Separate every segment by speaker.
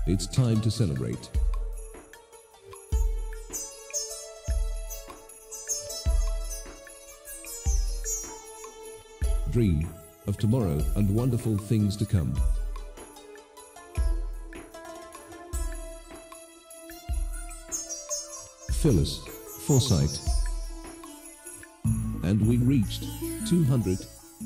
Speaker 1: It's time to celebrate. Dream of tomorrow and wonderful things to come. Phyllis Foresight. And we reached 200.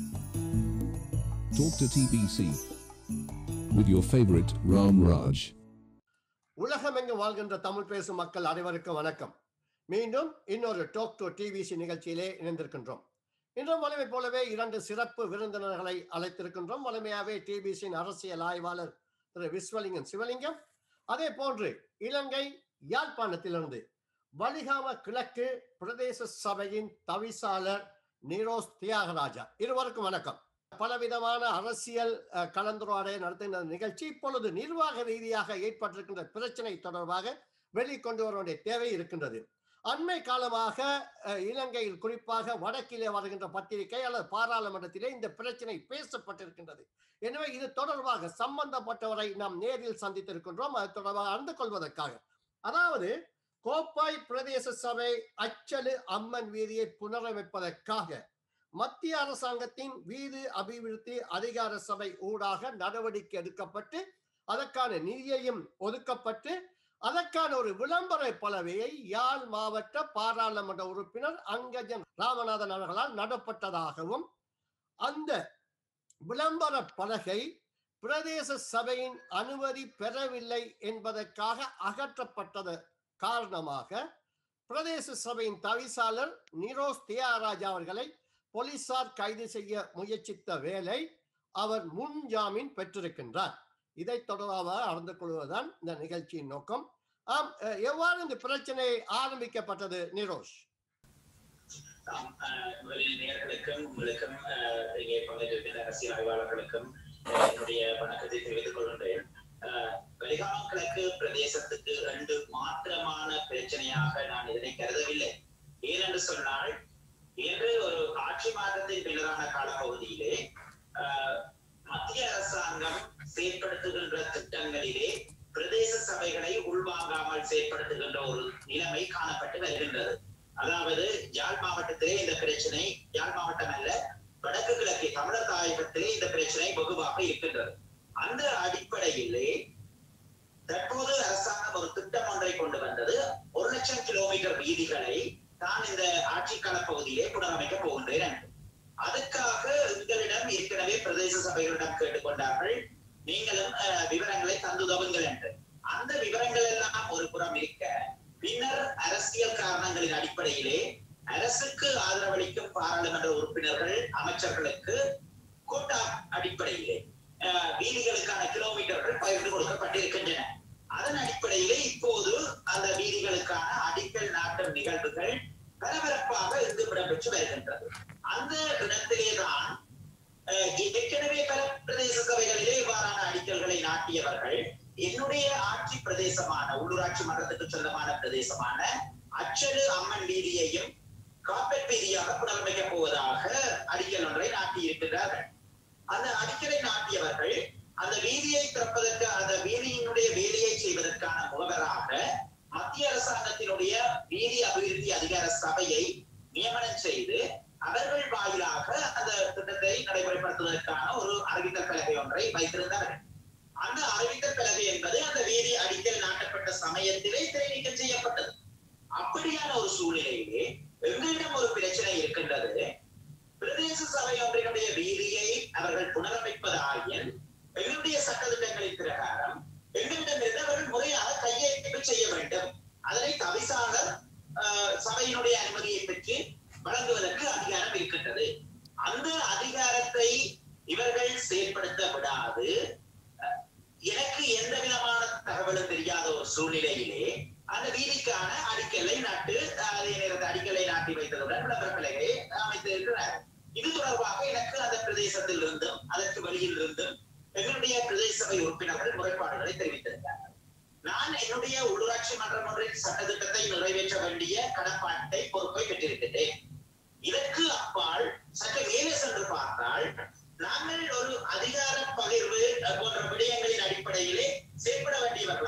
Speaker 1: Talk to TBC with your favorite Ram Raj.
Speaker 2: உலகமெங்கு வாழ்கின்ற தமிழ் பேசும் மக்கள் அனைவருக்கும் வணக்கம் மீண்டும் இன்னொரு டோக் to TVC நிகழ்ச்சியிலே இணைந்திருக்கின்றோம் இன்றும் வலிமை போலவே இரண்டு சிறப்பு விருந்தினர்களை அழைத்திருக்கின்றோம் வலிமையாவே டிபிசியின் அரசியல் ஆய்வாளர் திரு விஸ்வலிங்கம் சிவலிங்கம் அதே போன்று இலங்கை யாழ்ப்பாணத்திலிருந்து வலிகாம கிழக்கு பிரதேச சபையின் தவிசாளர் நிரோஸ் தியாகராஜா இருவருக்கும் வணக்கம் பலவிதமான அரசியல் அஹ், கலந்துரையாடலை நடத்தின நிகழ்ச்சி இப்பொழுது நிர்வாக ரீதியாக ஏற்பட்டிருக்கின்ற பிரச்சனை தொடர்பாக வெளிக்கொண்டு வர வேண்டிய தேவை இருக்கின்றது அண்மை காலமாக அஹ், இலங்கையில் குறிப்பாக வடக்கிலே வருகின்ற பத்திரிகை அல்லது பாராளுமன்றத்திலே இந்த பிரச்சனை பேசப்பட்டிருக்கின்றது எனவே இது தொடர்பாக சம்பந்தப்பட்டவரை நாம் நேரில் சந்தித்திருக்கின்றோம் அது தொடர்பாக அறிந்து கொள்வதற்காக அதாவது கோப்பாய் பிரதேச சபை அச்சலு அம்மன் வீதியை புனரமைப்பதற்காக மத்திய அரசாங்கத்தின் வீடு அபிவிருத்தி அதிகார சபை ஊடாக நடவடிக்கை எடுக்கப்பட்டு அதற்கான நிதியையும் ஒதுக்கப்பட்டு அதற்கான ஒரு விளம்பர பலவையை யாழ் மாவட்ட பாராளுமன்ற உறுப்பினர் அங்கஜன் ராமநாதன் அவர்களால் நடப்பட்டதாகவும் அந்த விளம்பர பலகை பிரதேச சபையின் அனுமதி பெறவில்லை என்பதற்காக அகற்றப்பட்டது காரணமாக பிரதேச சபையின் தவிசாளர் நிரோஸ் தியாகராஜா அவர்களை போலீசார் கைது செய்ய முயற்சித்த வேளை அவர் முன் ஜாமீன் பெற்றிருக்கின்றார் இதை தொடர்பாக அறிந்து கொள்வதுதான் இந்த நிகழ்ச்சியின் நோக்கம் ஆம் அஹ், எவ்வாறு இந்த பிரச்சனை ஆரம்பிக்கப்பட்டது நிரோஷ்
Speaker 3: ஆம், அஹ், முதலில் நேயர்களுக்கும் உங்களுக்கும் அஹ், இங்கே பங்கேற்றிருக்கின்ற அரசியல் ஆய்வாளர்களுக்கும் அஹ், என்னுடைய வணக்கத்தை தெரிவித்துக் கொள்கின்றேன் அஹ், வலிகாமம் கிழக்கு பிரதேசத்துக்கு ரெண்டு மாத்திரமான பிரச்சனையாக நான் இதனை கருதவில்லை ஏனென்று சொன்னால் இன்று ஒரு ஆட்சி மாற்றத்தின் பின்னரான காலப்பகுதியிலே அஹ், மத்திய அரசாங்கம் செயற்படுத்துகின்ற திட்டங்களிலே பிரதேச சபைகளை உள்வாங்காமல் செயற்படுத்துகின்ற ஒரு நிலைமை காணப்பட்டு வருகின்றது அதாவது யாழ் மாவட்டத்திலே இந்த பிரச்சனை யாழ் மாவட்டம் அல்ல வடக்கு கிழக்கு தமிழர் தாயகத்திலே இந்த பிரச்சனை வெகுவாக இருக்கின்றது அந்த அடிப்படையிலே தற்போது அரசாங்கம் ஒரு திட்டம் ஒன்றை கொண்டு வந்தது ஒரு லட்சம் கிலோமீட்டர் வீதிகளை தான் இந்த ஆட்சி கால பகுதியிலே புனரமைக்க போகின்றேன் என்று அதுக்காக எங்களிடம் ஏற்கனவே பிரதேச சபைகளிடம் கேட்டுக்கொண்டார்கள் நீங்களும் அஹ், விவரங்களை தந்துதவுங்கள் என்று அந்த விவரங்கள் எல்லாம் ஒரு புறம் இருக்க பின்னர் அரசியல் காரணங்களின் அடிப்படையிலே அரசுக்கு ஆதரவளிக்கும் பாராளுமன்ற உறுப்பினர்கள் அமைச்சர்களுக்கு கோட்டா அடிப்படையிலே அஹ், வீதிகளுக்கான கிலோமீட்டர்கள் பகிர்ந்து கொடுக்கப்பட்டிருக்கின்றன அதன் அடிப்படையிலே இப்போது அந்த வீதிகளுக்கான அடிக்கல் நாட்டும் நிகழ்வுகள் பரபரப்பாக இங்கு இடம்பெற்று வருகின்றது அந்த இடத்திலேதான் அஹ், ஏற்கனவே பல பிரதேச சபைகளிலே இவ்வாறான அடிக்கல்களை நாட்டியவர்கள் என்னுடைய ஆட்சி பிரதேசமான உள்ளூராட்சி மன்றத்துக்கு சொந்தமான பிரதேசமான அச்சடு அம்மன் வீதியையும் காப்பெட் வீதியாக புனரமைக்கப் போவதாக அடிக்கல் ஒன்றை நாட்டியிருக்கிறார்கள் அந்த அடிக்கலை நாட்டியவர்கள் அந்த வீதியை திறப்பதற்கு அந்த வீதியினுடைய வேலையை செய்வதற்கான முகவராக மத்திய அரசாங்கத்தினுடைய வீதி அபிவிருத்தி அதிகார சபையை நியமனம் செய்து அவர்கள் வாயிலாக அந்த திட்டத்தை நடைமுறைப்படுத்துவதற்கான ஒரு அறிவித்தல் பலகை ஒன்றை வைத்திருந்தார்கள் அந்த அறிவித்தல் பலகை என்பது அந்த வீதி அடிக்கல் நாட்டப்பட்ட சமயத்திலே தெரிவிக்க செய்யப்பட்டது அப்படியான ஒரு சூழ்நிலையிலே எங்களிடம் ஒரு பிரச்சனை இருக்கின்றது பிரதேச சபை ஒன்றினுடைய வீதியை அவர்கள் புனரமைப்பதாயின் எங்களுடைய சட்டத்திட்டங்களின் பிரகாரம் எங்களிடமிருந்து அவர்கள் முறையாக கையெழுத்து செய்ய வேண்டும் அதனை தவிசாளர் ஆஹ், சபையினுடைய அனுமதியை பெற்று வழங்குவதற்கு அதிகாரம் இருக்கின்றது அந்த அதிகாரத்தை இவர்கள் செயல்படுத்த விடாது அஹ், எனக்கு எந்த விதமான தகவலும் தெரியாத ஒரு சூழ்நிலையிலே அந்த வீதிக்கான அடிக்கல்லை நாட்டு அஹ், அதே நேரத்தில் அடிக்கல்லை நாட்டி வைத்ததுடன் விளம்பர பலகையை அமைத்து இருக்கிறார் இது தொடர்பாக எனக்கு அந்த பிரதேசத்தில் இருந்தும் அதற்கு வெளியில் இருந்தும் எங்களுடைய பிரதேச சபை உறுப்பினர்கள் முறைப்பாடுகளை தெரிவித்திருந்தார்கள் நான் என்னுடைய உள்ளூராட்சி மன்றம் ஒன்றின் சட்டத்திட்டத்தை நிறைவேற்ற வேண்டிய கடப்பாட்டை பொறுப்பை பெற்றிருக்கின்றேன் இதற்கு அப்பால் சற்று மேலே சென்று பார்த்தால் நாங்கள் ஒரு அதிகார பகிர்வு அஹ், போன்ற விடயங்களின் அடிப்படையிலே செயல்பட வேண்டியவர்கள்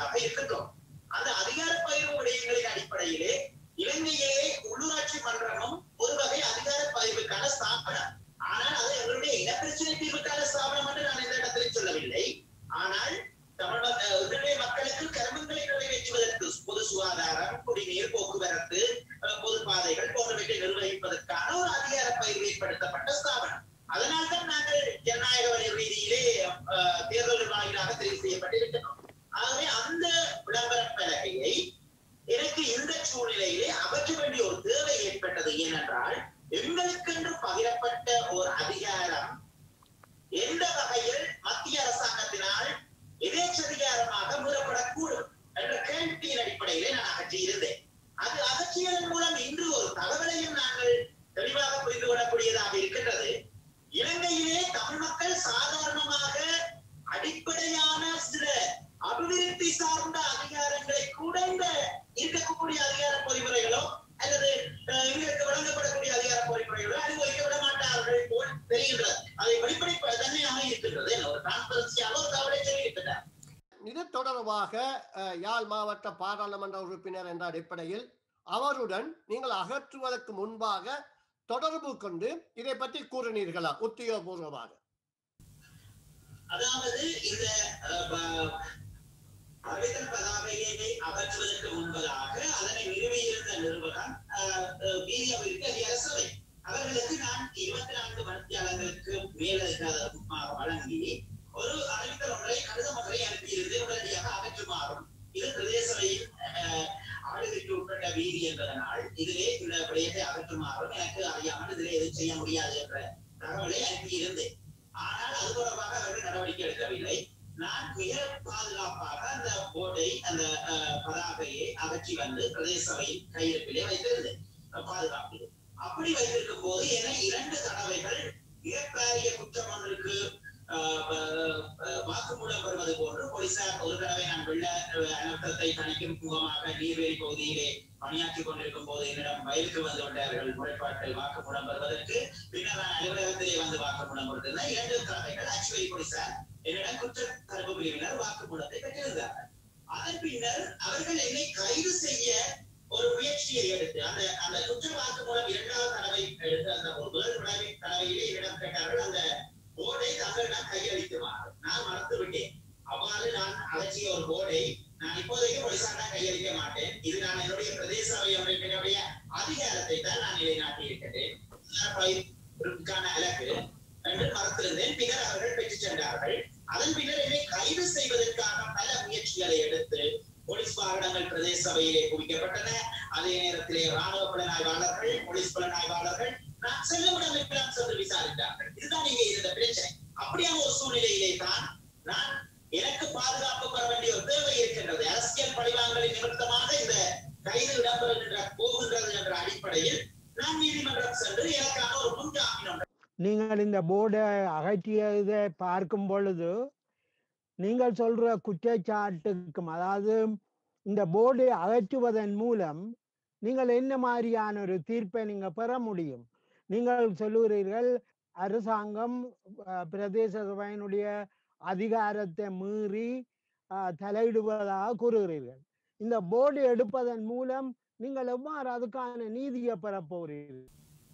Speaker 3: அஹ், தேர்தல் நிர்வாகிகளாக தெரிவு செய்யப்பட்டிருக்கிறோம் ஆகவே அந்த விளம்பர பலகையை எனக்கு இந்த சூழ்நிலையிலே அகற்ற வேண்டிய ஒரு தேவை ஏற்பட்டது ஏனென்றால் எங்களுக்கென்று பகிரப்பட்ட ஒரு அதிகாரம் எந்த வகையில் மத்திய அரசாங்கத்தினால் எதேச்சதிகாரமாக மீறப்படக்கூடும் என்ற கேள்வியின் அடிப்படையிலே நான் அகற்றியிருந்தேன் அது அகற்றியதன் மூலம் இன்று ஒரு தகவலையும் நாங்கள் தெளிவாக புரிந்து கொள்ளக்கூடியதாக இருக்கின்றது இலங்கையிலே தமிழ் மக்கள் சாதாரணமாக அடிப்படையான சில அபிவிருத்தி சார்ந்த அதிகாரங்களை கூட இந்த இருக்கக்கூடிய அதிகார பொறிமுறைகளோ அல்லது அஹ், எங்களுக்கு வழங்கப்படக்கூடிய அதிகார பொறிமுறைகளோ அனுபவிக்க விட மாட்டார்கள் போல் தெரிகின்றது அதை வெளிப்படை தன்மையாக இருக்கின்றது என்ன ஒரு டிரான்ஸ்பரன்சியாக ஒரு கவலை தெரிவிக்கின்றனர்
Speaker 2: இது தொடர்பாக அஹ், யாழ் மாவட்ட பாராளுமன்ற உறுப்பினர் என்ற அடிப்படையில் அவருடன் நீங்கள் அகற்றுவதற்கு முன்பாக தொடர்பு கொண்டு இதை பற்றி கூறினீர்களா உத்தியோகபூர்வமாக
Speaker 3: அதாவது இந்த அஹ், ப- அறிவித்தல் பதாகையை அகற்றுவதற்கு முன்பதாக அதனை நிறுவியிருந்த நிறுவனம் அஹ், அஹ், மீடியாவிற்கு அதிகார சபை அவர்களுக்கு நான் இருபத்தி நான்கு மணித்தியாளர்களுக்கு மேலதிகாரமாக வழங்கி ஒரு அறிவித்தல் ஒன்றை கடிதம் ஒன்றை அனுப்பியிருந்து உடனடியாக அகற்றுமாறும் இது பிரதேச சபையின் அஹ், ஆளுகைக்கு உட்பட்ட வீதி என்பதனால் இதிலே இந்த விடயத்தை அகற்றுமாறும் எனக்கு அறியாமல் இதிலே எதுவும் செய்ய முடியாது என்ற தகவலை அனுப்பியிருந்தேன் ஆனால் அது தொடர்பாக அவர்கள் நடவடிக்கை எடுக்கவில்லை நான் மிக பாதுகாப்பாக அந்த போர்டை அந்த அஹ், பதாகையை அகற்றி வந்து பிரதேச சபையின் கையிருப்பிலே வைத்திருந்தேன் அஹ், பாதுகாப்பில் அப்படி வைத்திருக்கும் போது என்னை இரண்டு தடவைகள் மிகப்பெரிய குற்றம் ஒன்றுக்கு அஹ், அஹ், அஹ், வாக்குமூலம் பெறுவது போன்று போலீசார் ஒரு தடவை நான் வெள்ள அஹ், அனர்த்தத்தை தணிக்கும் முகமாக நீர்வேலி பகுதியிலே பணியாற்றிக் கொண்டிருக்கும் போது என்னிடம் வயலுக்கு வந்து விட்டார்கள் முறைப்பாட்டில் வாக்குமூலம் பெறுவதற்கு பின்னர் நான் அலுவலகத்திலே வந்து வாக்குமூலம் கொடுத்திருந்தேன் இரண்டு தடவைகள் அச்சுவை போலீசார் என்னிடம் குற்ற தடுப்பு பிரிவினர் வாக்குமூலத்தை பெற்றிருந்தார்கள் அதன் பின்னர் அவர்கள் என்னை கைது செய்ய ஒரு முயற்சியை எடுத்து அந்த அந்த குற்ற வாக்குமூலம் இரண்டாவது தடவை எடுத்து அந்த ஒரு முதல் தடவை தடவையிலே என்னிடம் கேட்டார்கள் அந்த போர்டை தங்களிடம் கையளிக்குமாறு நான் மறந்து விட்டேன் அவ்வாறு நான் அகற்றிய ஒரு போர்டை நான் இப்போதைக்கு போலீசாரிடம் கையளிக்க மாட்டேன் இது நான் என்னுடைய பிரதேச சபை அமைப்பினுடைய அதிகாரத்தை தான் நான் நிலைநாட்டி இருக்கிறேன் இதற்கான இலக்கு என்று மறத்திருந்தேன் பின்னர் அவர்கள் பெற்றுச் சென்றார்கள் அதன் பின்னர் என்னை கைது செய்வதற்கான பல முயற்சிகளை எடுத்து போலீஸ் வாகனங்கள் பிரதேச சபையிலே குவிக்கப்பட்டன அதே நேரத்திலே ராணுவ புலனாய்வாளர்கள் போலீஸ் புலனாய்வாளர்கள் நான் செல்லும் இடமெல்லாம் சென்று விசாரித்தார்கள் இதுதான் இங்கே இருந்த பிரச்சனை அப்படியான ஒரு சூழ்நிலையிலே தான் நான் எனக்கு பாதுகாப்பு பெற வேண்டிய ஒரு தேவை இருக்கின்றது அரசியல் பழிவாங்கலின் நிமித்தமாக இந்த கைது இடம்பெறுகின்ற போகின்றது என்ற அடிப்படையில் நான் நீதிமன்றம் சென்று எனக்கான ஒரு முன்ஜாமீன் ஒன்றை
Speaker 4: நீங்கள் இந்த போர்டை அகற்றியதை பார்க்கும் பொழுது நீங்கள் சொல்ற குற்றச்சாட்டுக்கும் அதாவது இந்த போர்டை அகற்றுவதன் மூலம் நீங்கள் என்ன மாதிரியான ஒரு தீர்ப்பை நீங்க பெற முடியும் நீங்கள் சொல்லுகிறீர்கள் அரசாங்கம் அஹ், பிரதேச சபையினுடைய அதிகாரத்தை மீறி அஹ், தலையிடுவதாக கூறுகிறீர்கள் இந்த போர்டு எடுப்பதன் மூலம் நீங்கள் எவ்வாறு அதுக்கான நீதியை பெறப் போகிறீர்கள்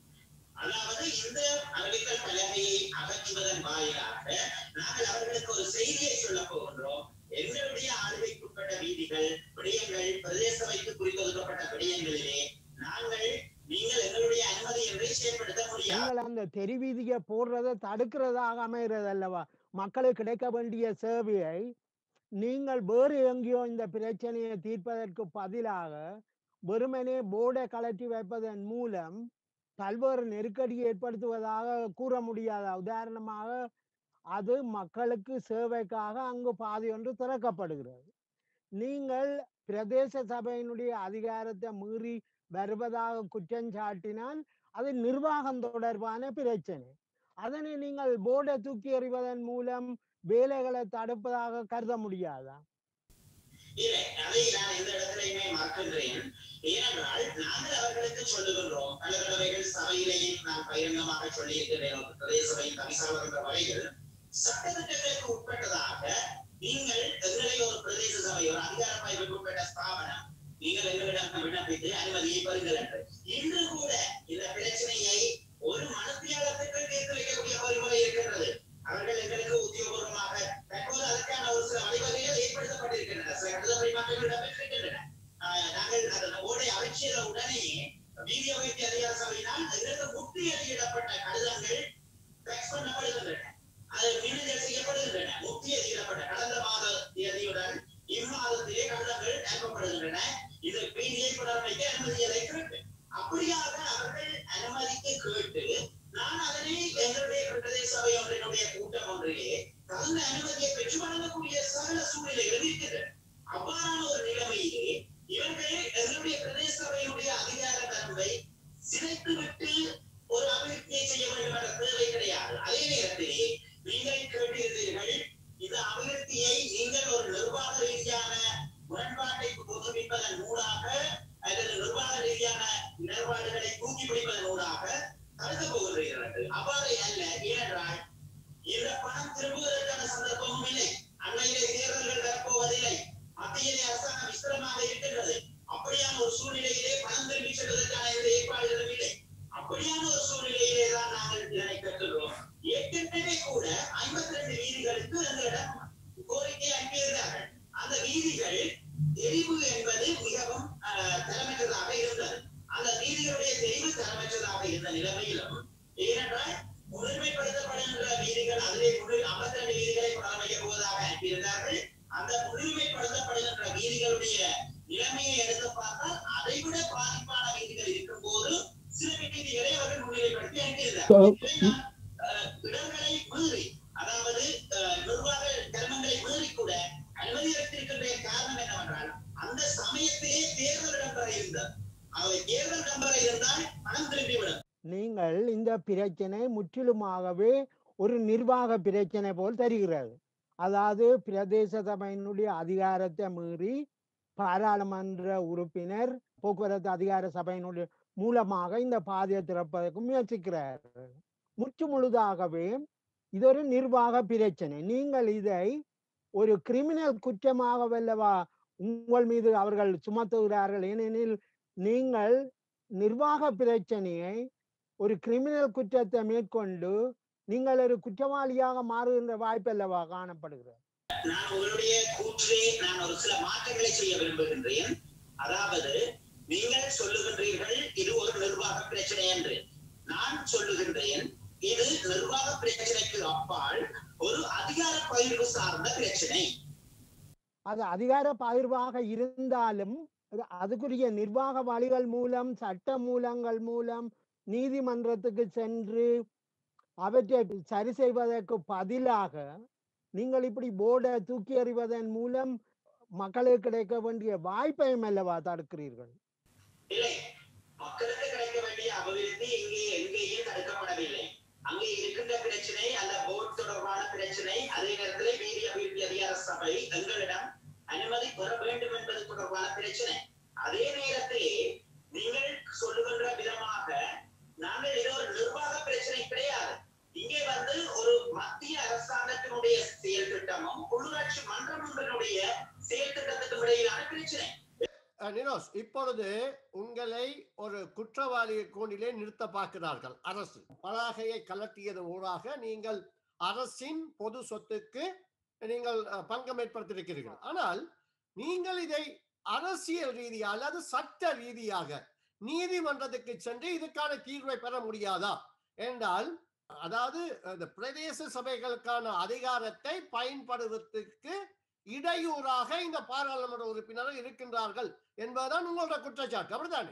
Speaker 3: அதாவது இந்த அறிவித்தல் பலகையை அகற்றுவதன் வாயிலாக நாங்கள் அவர்களுக்கு ஒரு செய்தியை சொல்ல போகின்றோம் எங்களுடைய ஆளுகைக்குட்பட்ட வீதிகள் விடயங்கள் பிரதேச சபைக்கு குறித்தொதுக்கப்பட்ட விடயங்களிலே நாங்கள் நீங்கள் எங்களுடைய அனுமதியின்றி செயல்படுத்த முடியாது
Speaker 4: நீங்கள் அந்த தெருவீதியை போடுறதை தடுக்கிறதாக அமைகிறது அல்லவா மக்களுக்கு கிடைக்க வேண்டிய சேவையை நீங்கள் வேறு எங்கேயோ இந்த பிரச்சனையை தீர்ப்பதற்கு பதிலாக வெறுமனே போர்டை கலட்டி வைப்பதன் மூலம் பல்வேறு நெருக்கடியை ஏற்படுத்துவதாக கூற முடியாதா உதாரணமாக அது மக்களுக்கு சேவைக்காக அங்கு பாதி ஒன்று திறக்கப்படுகிறது நீங்கள் பிரதேச சபையினுடைய அதிகாரத்தை மீறி வருவதாக குற்றம் சாட்டினால் அது நிர்வாகம் தொடர்பான பிரச்சனை அதனை நீங்கள் போர்டை தூக்கி எறிவதன் மூலம் வேலைகளை தடுப்பதாக கருத முடியாதா
Speaker 3: இல்லை அதை நான் எந்த இடத்திலையுமே மறக்கின்றேன் ஏனென்றால் நாங்கள் அவர்களுக்கு சொல்லுகின்றோம் பல தடவைகள் சபையிலேயே நான் பகிரங்கமாக சொல்லியிருக்கிறேன் ஒரு பிரதேச சபையின் தவிசாளர் என்ற வகையில் சட்டத்திட்டங்களுக்கு உட்பட்டதாக நீங்கள் எங்களை ஒரு பிரதேச சபை ஒரு அதிகார பயிருக்கு உட்பட்ட ஸ்தாபனம் நீங்கள் எங்களிடம் விண்ணப்பித்து அனுமதியை பெறுங்கள் என்று இன்று கூட இந்த பிரச்சனையை ஒரு மனத்தியாளத்துக்கு தீர்த்து வைக்கக்கூடிய வழிமுறை இருக்கின்றது அவர்கள் எங்களுக்கு உத்தியோகபூர்வமாக தற்போது அதற்கான ஒரு சில வழிவகைகள் ஏற்படுத்தப்பட்டிருக்கின்றன சில கடித பரிமாற்றங்கள் இடம்பெற்றிருக்கின்றன ஆஹ் நாங்கள் அந்த ஓடை அலட்சியத உடனேயே வீதிய வைத்திய அதிகார சபையினால் எங்களுக்கு முற்றியடியிடப்பட்ட கடிதங்கள் ஃபேக்ஸ் பண்ணப்படுகின்றன அது மின்னஞ்சல் செய்யப்படுகின்றன அந்த அனுமதியை பெற்று வழங்கக்கூடிய சகல சூழ்நிலைகள் இருக்கிறது அவ்வாறான ஒரு நிலைமையிலே இவர்கள் எங்களுடைய பிரதேச சபையினுடைய அதிகார வரம்பை சிதைத்துவிட்டு ஒரு அபிவிருத்தியை செய்ய வேண்டும் என்ற தேவை கிடையாது அதே நேரத்திலே நீங்கள் கேட்டிருந்தீர்கள் இந்த அபிவிருத்தியை நீங்கள் ஒரு நிர்வாக ரீதியான முரண்பாட்டை தோற்றுவிப்பதன் மூலமாக அல்லது நிர்வாக ரீதியான நிலைப்பாடுகளை தூக்கி பிடிப்பதன் ஊடாக தடுக்க போகிறீர்கள் என்று. அவ்வாறு அல்ல ஏனென்றால் இந்த பணம் திரும்புவதற்கான சந்தர்ப்பமும் இல்லை அண்மையிலே தேர்தல்கள் வரப்போவதில்லை மத்தியிலே அரசாங்கம் விஸ்திரமாக இருக்கின்றது அப்படியான ஒரு சூழ்நிலையிலே பணம் திரும்பி செல்வதற்கான எந்த ஏற்பாடுகளும் இல்லை அப்படியான ஒரு சூழ்நிலையிலே தான் நாங்கள் இதனை பெற்றுள்ளோம் ஏற்கனவே கூட ஐம்பத்தி ரெண்டு வீதிகளுக்கு எங்களிடம் கோரிக்கை அனுப்பியிருந்தார்கள் அந்த வீதிகள் தெரிவு என்பது மிகவும் ஆஹ், தரமற்றதாக இருந்தது அந்த வீதிகளுடைய தெரிவு தரமற்றதாக இருந்த நிலைமையிலும் ஏனென்றால் முன்னுரிமைப்படுத்தப்படுகின்ற வீதிகள் அதிலே முழு ஐம்பத்தி ரெண்டு வீதிகளை புனரமைக்க போவதாக அனுப்பியிருந்தார்கள் அந்த முன்னுரிமைப்படுத்தப்படுகின்ற வீதிகளுடைய நிலைமையை எடுத்து பார்த்தால் அதைவிட பாதிப்பான வீதிகள் இருக்கும் போது சில வீதிகளை அவர்கள் முன்னிலைப்படுத்தி அனுப்பியிருந்தார்கள் இதை நான், ஆஹ், இடர்களை மீறி அதாவது ஆஹ், நிர்வாக தர்மங்களை மீறி கூட அனுமதி அளித்திருக்கின்ற காரணம் என்னவென்றால் அந்த சமயத்திலே தேர்தல் இடம்பெற இருந்தது அவை தேர்தல் இடம்பெற இருந்தால் பணம் திரும்பிவிடும்
Speaker 4: நீங்கள் இந்த பிரச்சனை முற்றிலுமாகவே ஒரு நிர்வாக பிரச்சனை போல் தெரிகிறது அதாவது பிரதேச சபையினுடைய அதிகாரத்தை மீறி பாராளுமன்ற உறுப்பினர் போக்குவரத்து அதிகார சபையினுடைய மூலமாக இந்த பாதையை திறப்பதற்கு முயற்சிக்கிறார் முற்று முழுதாகவே இது ஒரு நிர்வாக பிரச்சனை நீங்கள் இதை ஒரு கிரிமினல் குற்றமாக வல்லவா உங்கள் மீது அவர்கள் சுமத்துகிறார்கள் ஏனெனில் நீங்கள் நிர்வாக பிரச்சனையை ஒரு கிரிமினல் குற்றத்தை மேற்கொண்டு நீங்கள் ஒரு குற்றவாளியாக மாறுகின்ற வாய்ப்பு அல்லவா காணப்படுகிறது
Speaker 3: நான் உங்களுடைய கூற்றிலே நான் ஒரு சில மாற்றங்களை செய்ய விரும்புகின்றேன் அதாவது நீங்கள் சொல்லுகின்றீர்கள் இது ஒரு நிர்வாக பிரச்சனை என்று நான் சொல்லுகின்றேன் இது நிர்வாக பிரச்சனைக்கு அப்பால் ஒரு அதிகார பகிர்வு சார்ந்த பிரச்சனை
Speaker 4: அது அதிகார பகிர்வாக இருந்தாலும் அது அதுக்குரிய நிர்வாக வழிகள் மூலம் சட்ட மூலங்கள் மூலம் நீதிமன்றத்துக்கு சென்று அவற்றை சரி செய்வதற்கு பதிலாக நீங்கள் இப்படி போர்டை தூக்கி எறிவதன் மூலம் மக்களுக்கு கிடைக்க வேண்டிய வாய்ப்பையும் அல்லவா தடுக்கிறீர்கள்
Speaker 3: இல்லை மக்களுக்கு கிடைக்க வேண்டிய அபிவிருத்தி இங்கே எங்கேயும் தடுக்கப்படவில்லை அங்கே இருக்கின்ற பிரச்சனை அந்த போர்ட் தொடர்பான பிரச்சனை அதே நேரத்தில் வீதி அபிவிருத்தி அதிகார சபை எங்களிடம் அனுமதி பெற வேண்டும் என்பது தொடர்பான பிரச்சனை அதே நேரத்திலே நீங்கள் சொல்லுகின்ற விதமாக நாங்கள் இது ஒரு நிர்வாக பிரச்சனை கிடையாது இங்கே வந்து ஒரு மத்திய அரசாங்கத்தினுடைய செயல் திட்டமும் உள்ளூராட்சி மன்றங்களுடைய செயல் திட்டத்துக்கும் இடையிலான பிரச்சனை
Speaker 2: அஹ், நினோஸ் இப்பொழுது உங்களை ஒரு குற்றவாளி கூண்டிலே நிறுத்த பார்க்கிறார்கள் அரசு பதாகையை கலட்டியதன் ஊடாக நீங்கள் அரசின் பொது சொத்துக்கு நீங்கள் அஹ், பங்கம் ஏற்படுத்தியிருக்கிறீர்கள் ஆனால் நீங்கள் இதை அரசியல் ரீதியாக அல்லது சட்ட ரீதியாக நீதிமன்றத்துக்கு சென்று இதுக்கான தீர்வை பெற முடியாதா என்றால் அதாவது இந்த பிரதேச சபைகளுக்கான அதிகாரத்தை பயன்படுவதற்கு இடையூறாக இந்த பாராளுமன்ற உறுப்பினர்கள் இருக்கின்றார்கள் என்பதுதான் உங்களோட குற்றச்சாட்டு அப்படித்தானே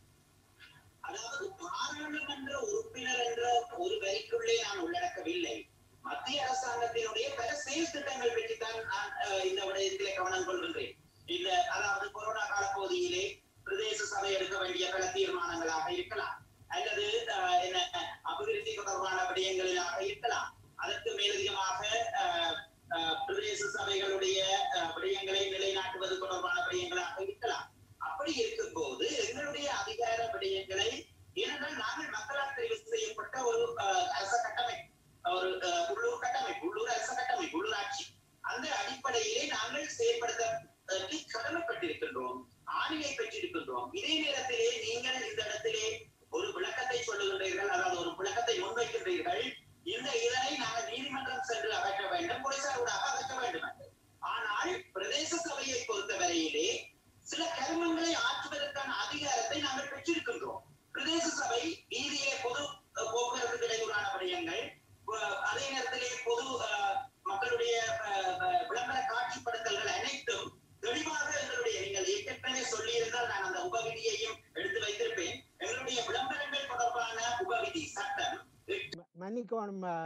Speaker 3: அதாவது பாராளுமன்ற உறுப்பினர் என்ற ஒரு வரிக்குள்ளே நான் உள்ளடக்கவில்லை மத்திய அரசாங்கத்தினுடைய பல செயல் திட்டங்கள் பற்றித்தான் நான் அஹ், இந்த விடயத்திலே கவனம் கொள்கின்றேன் இந்த அதாவது கொரோனா கால பகுதியிலே பிரதேச சபை எடுக்க வேண்டிய பல தீர்மானங்களாக இருக்கலாம் அல்லது அஹ், என்ன அபிவிருத்தி தொடர்பான விடயங்களிலாக இருக்கலாம் அதற்கு மேலதிகமாக அஹ், அஹ், பிரதேச சபைகளுடைய அஹ், விடயங்களை நிலைநாட்டுவது தொடர்பான விடயங்களாக இருக்கலாம் அப்படி இருக்கும்போது எங்களுடைய அதிகார விடயங்களை ஏனென்றால் நாங்கள் மக்களால் தெரிவு செய்யப்பட்ட ஒரு அஹ், அரச கட்டமைப்பு ஒரு அஹ், உள்ளூர் கட்டமைப்பு உள்ளூர் அரச கட்டமைப்பு உள்ளூராட்சி அந்த அடிப்படையிலே நாங்கள் செயல்படுத்த அஹ், கடமைப்பட்டிருக்கின்றோம் ஆணையை பெற்றிருக்கின்றோம் இதே நேரத்திலே நீங்கள் இந்த இடத்திலே ஒரு விளக்கத்தை சொல்லுகின்றீர்கள் அதாவது ஒரு விளக்கத்தை முன்வைக்கின்றீர்கள் இந்த இதனை நாங்கள் நீதிமன்றம் சென்று அகற்ற வேண்டும் போலீசாரோடாக அகற்ற வேண்டும் என்று. ஆனால் பிரதேச சபையை பொறுத்தவரையிலே சில கர்மங்களை ஆற்றுவதற்கான அதிகாரத்தை நாங்கள் பெற்றிருக்கின்றோம் பிரதேச சபை வீதியிலே பொது அஹ், போக்குவரத்து இடையூறான விடயங்கள் அஹ், அதே நேரத்திலே பொது அஹ், மக்களுடைய அஹ், அஹ், விளம்பர காட்சிப்படுத்தல்கள் அனைத்தும் தெளிவாக எங்களுடைய நீங்கள் ஏற்கனவே சொல்லியிருந்தால் நான் அந்த உபவிதியையும் எடுத்து வைத்திருப்பேன் எங்களுடைய விளம்பரங்கள் தொடர்பான உபவிதி சட்டம்
Speaker 4: ம- மன்னிக்கணும் அஹ்,